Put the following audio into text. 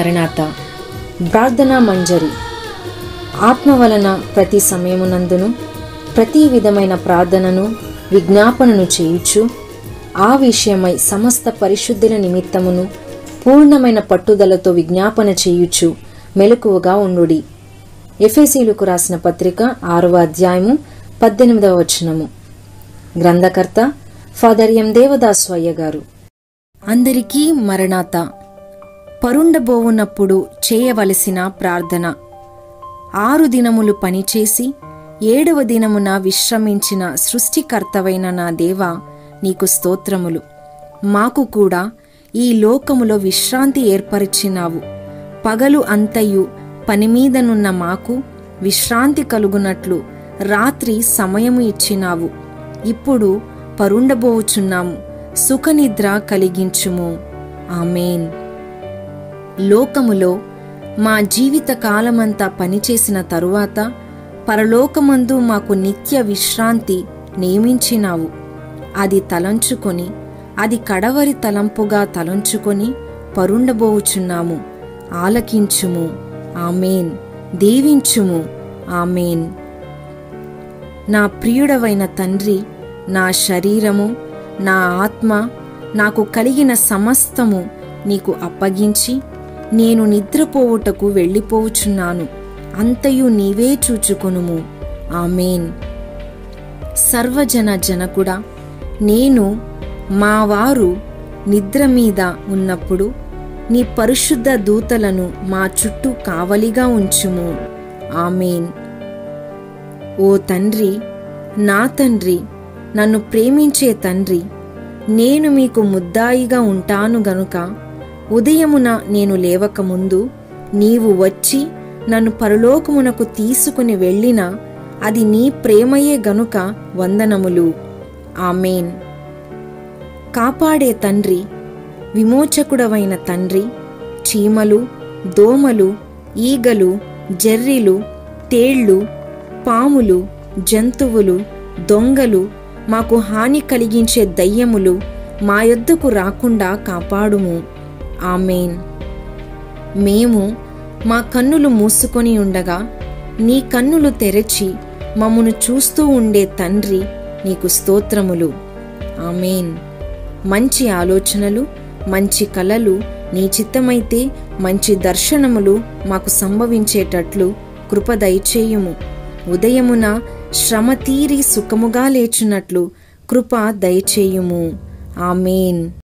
మరణాత ప్రార్థనా మంజరి ఆత్మ వలన ప్రతి సమయమునందును ప్రతి విధమైన ప్రార్థనను విజ్ఞాపనను చేయుచు ఆ విషయమై సమస్త పరిశుద్ధుల నిమిత్తమును పూర్ణమైన పట్టుదలతో విజ్ఞాపన చేయుచు మెలకువగా ఉండుడి ఎఫెసీలకు రాసిన పత్రిక ఆరవ అధ్యాయము పద్దెనిమిదవ వచనము గ్రంథకర్త ఫాదర్ ఎం దేవదాస్వయ్య గారు అందరికీ మరణాత పరుండబోవున్నప్పుడు చేయవలసిన ప్రార్థన ఆరు దినములు పనిచేసి ఏడవ దినమున విశ్రమించిన సృష్టికర్తవైన నా దేవా నీకు స్తోత్రములు మాకు కూడా ఈ లోకములో విశ్రాంతి ఏర్పరిచినావు పగలు అంతయు పనిమీదనున్న మాకు విశ్రాంతి కలుగునట్లు రాత్రి సమయము ఇచ్చినావు ఇప్పుడు పరుండబోచున్నాము సుఖనిద్ర కలిగించుము ఆమెన్ లోకములో మా జీవిత కాలమంతా పనిచేసిన తరువాత పరలోకమందు మాకు నిత్య విశ్రాంతి నియమించినావు అది తలంచుకొని అది కడవరి తలంపుగా తలంచుకొని పరుండబోచున్నాము ఆలకించుము ఆమెన్ దీవించుము ఆమెన్ నా ప్రియుడవైన తండ్రి నా శరీరము నా ఆత్మ నాకు కలిగిన సమస్తము నీకు అప్పగించి నేను నిద్రపోవుటకు వెళ్ళిపోవుచున్నాను అంతయు నీవే చూచుకొనుము ఆమెన్ సర్వజన జనకుడా నేను మా వారు నిద్ర మీద ఉన్నప్పుడు నీ పరిశుద్ధ దూతలను మా చుట్టూ కావలిగా ఉంచుము ఆమెన్ ఓ తండ్రి నా తండ్రి నన్ను ప్రేమించే తండ్రి నేను మీకు ముద్దాయిగా ఉంటాను గనుక ఉదయమున నేను లేవకముందు నీవు వచ్చి నన్ను పరలోకమునకు తీసుకుని వెళ్ళినా అది నీ ప్రేమయే గనుక వందనములు ఆమెన్ కాపాడే తండ్రి విమోచకుడవైన తండ్రి చీమలు దోమలు ఈగలు జెర్రిలు తేళ్లు పాములు జంతువులు దొంగలు మాకు హాని కలిగించే దయ్యములు మా యొద్దకు రాకుండా కాపాడుము ఆమెన్ మేము మా కన్నులు మూసుకొని ఉండగా నీ కన్నులు తెరచి మమ్మను చూస్తూ ఉండే తండ్రి నీకు స్తోత్రములు ఆమెన్ మంచి ఆలోచనలు మంచి కలలు నీ చిత్తమైతే మంచి దర్శనములు మాకు సంభవించేటట్లు కృప దయచేయుము ఉదయమున శ్రమ తీరి సుఖముగా లేచున్నట్లు కృప దయచేయుము ఆమెన్